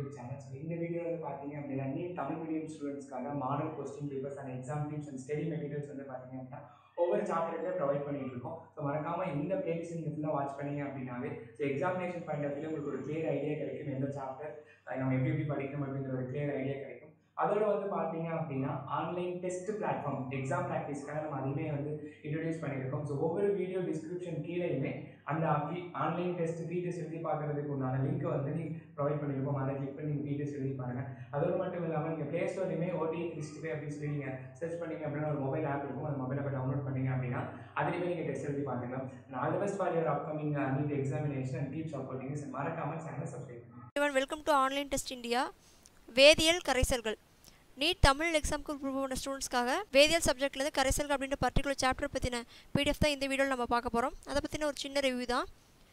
channel so இந்த video வந்து பார்த்தீங்க அப்படின்னா நீட் தமிழ் மீடியம் ஸ்டூடெண்ட்ஸ்க்காக model question papers and exam tips and study materials வந்து பார்த்தீங்க அப்படின்னா ஒவ்வொரு சாப்டருக்குமே ப்ரொவைட் பண்ணிட்டு இருக்கோம் ஸோ மறக்காம இந்த பிளேலிஸ்ட் நீங்கள் ஃபுல்லாக வாட்ச் பண்ணீங்க அப்படின்னாவே so examination point of view உங்களுக்கு ஒரு கிளியர் ஐடியா கிடைக்கும் எந்த சாப்டர் நம்ம எப்படி எப்படி படிக்கணும் அப்படிங்கிற ஒரு கிளியர் ஐடியா கிடைக்கும் அதோட வந்து பார்த்தீங்க அப்படின்னா ஆன்லைன் டெஸ்ட் பிளாட்ஃபார்ம் எக்ஸாம் ப்ராக்டிஸ்க்காக நம்ம அதுவுமே வந்து இன்ட்ரடியூஸ் பண்ணியிருக்கோம் ஸோ ஒவ்வொரு வீடியோ டிஸ்கிரிப்ஷன் கீழேயுமே அந்த ஆன்லைன் டெஸ்ட் ஃப்ரீ டெஸ்ட் எழுதி பார்க்கறதுக்கு உண்டான லிங்க்கை வந்து நீங்கள் ப்ரொவைட் பண்ணியிருக்கோம் அதை கிளிக் பண்ணி ஃப்ரீ டெஸ்ட் எழுதி பாருங்கள் அதோடு மட்டும் இல்லாமல் நீங்கள் ப்ளே ஸ்டோர்லையுமே ஓடி லிஸ்ட்டு அப்படின்னு சொல்லி நீங்கள் சர்ச் பண்ணீங்க அப்படின்னா ஒரு மொபைல் ஆப் இருக்கும் அந்த மொபைல் ஆப்பை டவுன்லோட் பண்ணீங்க அப்படின்னா அதுலேயுமே நீங்கள் டெஸ்ட் எழுதி பார்த்துக்கலாம் all the best for your upcoming NEET examination and keep supporting மறக்காமல் சேனலை சப்ஸ்கிரைப் பண்ணுங்கள் everyone welcome to online test India வேதியியல் கரைசல்கள் நீட் தமிழ் எக்ஸாமுக்கு ப்ரிப்பேர் பண்ண ஸ்டூடெண்ட்ஸ்க்காக வேதியியல் சப்ஜெக்ட்லேருந்து கரைசல்கள் அப்படின்ற பர்டிகுலர் சாப்டர் பற்றின பிடிஎஃப் தான் இந்த வீடியோவில் நம்ம பார்க்க போகிறோம் அதை பற்றின ஒரு சின்ன ரிவ்யூ தான்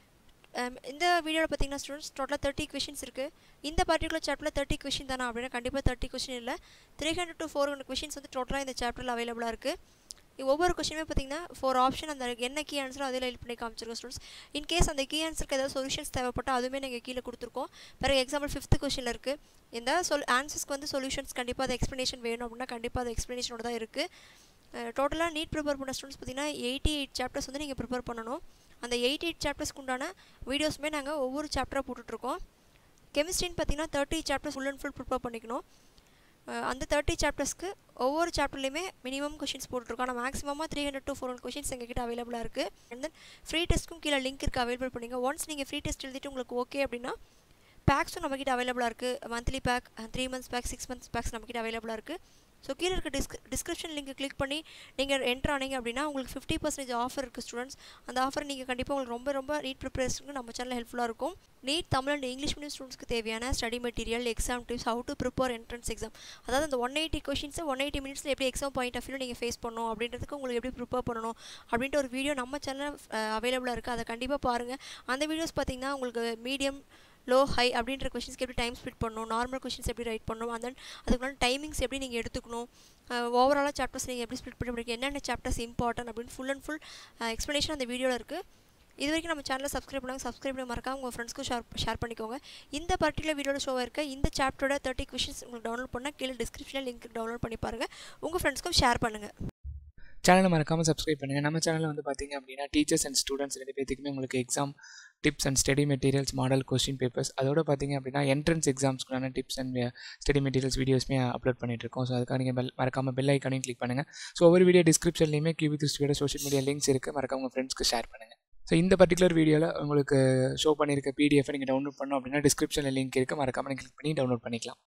Um, இந்த வீடியோவில் பார்த்தீங்கன்னா ஸ்டூடெண்ட்ஸ் டோட்டலாக தேர்ட்டி கொஷின்ஸ் இருக்குது இந்த பர்டிகுலர் சாப்டரில் தேர்ட்டி கொஷின் தானே அப்படின்னா கண்டிப்பாக தேர்ட்டி கொஷின் இல்லை three hundred to four hundred questions வந்து டோட்டலாக இந்த சாப்டரில் அவைலபிளாக இருக்குது ஒவ்வொரு கொஷினுமே பார்த்தீங்கன்னா ஃபோர் ஆப்ஷன் அந்த என்ன கீ ஆன்சரோ அதில் ஹெல்ப் பண்ணி காமிச்சிருக்கோம் ஸ்டூடெண்ட்ஸ் இன்கேஸ் அந்த கீ ஆன்சருக்கு ஏதாவது சொல்யூஷன்ஸ் தேவைப்பட்டால் அதுவுமே நீங்கள் கீழே கொடுத்துருக்கோம் பிறகு எக்ஸாம்பிள் ஃபிஃப்த் கொஷினில் இருக்குது இந்த சொல் ஆன்சர்ஸ்க்கு வந்து சொல்யூஷன்ஸ் கண்டிப்பாக அது எக்ஸ்ப்ளனேஷன் வேணும் அப்படின்னா கண்டிப்பாக அது எக்ஸ்ப்ளனேஷனோட தான் இருக்குது டோட்டலாக நீட் ப்ரிப்பேர் பண்ண ஸ்டூடெண்ட்ஸ் பார்த்தீங்கன்னா எயிட்டி எயிட் சாப்டர்ஸ் வந்து நீங்கள் ப்ரிப்பேர் பண்ணணும் அந்த எயிட்டி எயிட் சாப்டர்ஸ்க்கு உண்டான வீடியோஸுமே நாங்கள் ஒவ்வொரு சாப்டராக போட்டுட்ருக்கோம் கெமிஸ்ட்ரின்னு பார்த்தீங்கன்னா thirty chapters full and full prepare பண்ணிக்கணும் அஹ் அந்த தேர்ட்டி சாப்டர்ஸ்க்கு ஒவ்வொரு சாப்டர்லையுமே மினிமம் கொஷின்ஸ் போட்டுருக்கோம் ஆனால் மேக்ஸிமமாக three hundred to four hundred questions எங்ககிட்ட அவைலபிளாக இருக்குது அண்ட் தென் ஃப்ரீ டெஸ்ட்க்கும் கீழே லிங்க் இருக்குது அவைலபிள் பண்ணிங்க ஒன்ஸ் நீங்கள் ஃப்ரீ டெஸ்ட் எழுதிட்டு உங்களுக்கு ஓகே அப்படின்னா பேக்ஸும் நம்மக்கிட்ட அவைலபிளாக இருக்குது monthly pack three months pack six months packs நம்மக்கிட்ட அவைலபிளாக இருக்குது ஸோ கீழே இருக்க டிஸ்க் டிஸ்கிரிப்ஷன் லிங்க் கிளிக் பண்ணி நீங்கள் என்ட்ரு ஆனீங்க அப்படின்னா உங்களுக்கு ஃபிஃப்டி பர்சன்டேஜ் ஆஃபர் இருக்குது ஸ்டூடெண்ட்ஸ் அந்த ஆஃபர் நீங்கள் கண்டிப்பாக உங்களுக்கு ரொம்ப ரொம்ப நீட் ப்ரிப்பரேஷனுக்கு நம்ம சேனல் ஹெல்ப்ஃபுல்லாக இருக்கும் NEET Tamil and English medium ஸ்டூடெண்ட்ஸ்க்கு தேவையான study material exam tips how to prepare entrance exam அதாவது அந்த ஒன் எயிட்டி கொஷின்ஸை ஒன் எயிட்டி மினிட்ஸில் எப்படி எக்ஸாம் பாயிண்ட் ஆஃப் வியூ நீங்கள் ஃபேஸ் பண்ணணும் அப்படின்றதுக்கு உங்களுக்கு எப்படி ப்ரிப்பேர் பண்ணணும் அப்படின்ட்டு ஒரு வீடியோ நம்ம சேனல் அவைலபிளாக இருக்குது அதை கண்டிப்பாக பாருங்கள் அந்த வீடியோஸ் பார்த்தீங்கன்னா உங்களுக்கு மீடியம் லோ ஹை அப்படின்ற கொஷின்ஸ்க்கு எப்படி டைம் ஸ்பிட் பண்ணணும் நார்மல் கொஷின்ஸ் எப்படி ரைட் பண்ணணும் அந்த அதுக்குள்ள டைமிங்ஸ் எப்படி நீங்கள் எடுத்துக்கணும் ஓவராலாக சாப்டர்ஸ் நீங்கள் எப்படி ஸ்பிட் பண்ணி முடியும் என்னென்ன சாப்டர்ஸ் இம்பார்ட்டன்ட் அப்படின்னு ஃபுல் அண்ட் ஃபுல் எக்ஸ்ப்ளனேஷன் அந்த வீடியோவில் இருக்குது இது வரைக்கும் நம்ம சேனலை சப்ஸ்கிரைப் பண்ணாங்க சப்ஸ்கிரைப் பண்ணி மறக்காம உங்கள் ஃப்ரெண்ட்ஸ்க்கும் ஷேர் ஷேர் பண்ணிக்கோங்க இந்த பர்டிகுலர் வீடியோட ஷோவாக இருக்க இந்த சாப்டரோட தேர்ட்டி கொஷின்ஸ் உங்களுக்கு டவுன்லோட் பண்ணால் கீழே டிஸ்கிரிப்ஷனில் லிங்க் டவுன்லோட் பண்ணி பாருங்கள் உங்கள் ஃப்ரெண்ட்ஸ்க்கும் ஷேர் பண்ணுங்கள் சேனலை மறக்காமல் சப்ஸ்கிரைப் பண்ணுங்கள் நம்ம சேனலில் வந்து பார்த்தீங்க அப்படின்னா டீச்சர்ஸ் அண்ட் ஸ்டூடெண்ட்ஸ் ரெண்டு பேத்துக்குமே உங்களுக்கு exam tips and study materials model question papers அதோட பார்த்தீங்க அப்படின்னா என்ட்ரன்ஸ் எக்ஸாம்ஸ்க்குள்ளான டிப்ஸ் அண்ட் ஸ்டடி மெட்டீரியல்ஸ் வீடியோஸ்மே அப்லோட் பண்ணிட்டு இருக்கோம் ஸோ அதுக்காக நீங்கள் பெல் மறக்காமல் பெல் ஐக்கானையும் கிளிக் பண்ணுங்கள் ஸோ ஒவ்வொரு வீடியோ டிஸ்கிரிப்ஷன்லையுமே கியூபி திருஷ்டியோட சோஷியல் மீடியா லிங்க்ஸ் இருக்குது மறக்காம உங்கள் ஃப்ரெண்ட்ஸ்க்கு ஷேர் பண்ணுங்கள் ஸோ இந்த பர்டிகுலர் வீடியோவில் உங்களுக்கு ஷோ பண்ணியிருக்க பிடிஎஃப் நீங்கள் டவுன்லோட் பண்ணோம் அப்படின்னா டிஸ்கிரிப்ஷனில் லிங்க் இருக்குது மறக்காமல் நீங்கள் கிளிக் பண்ணி டவுன்லோட் பண்ணிக்கலாம்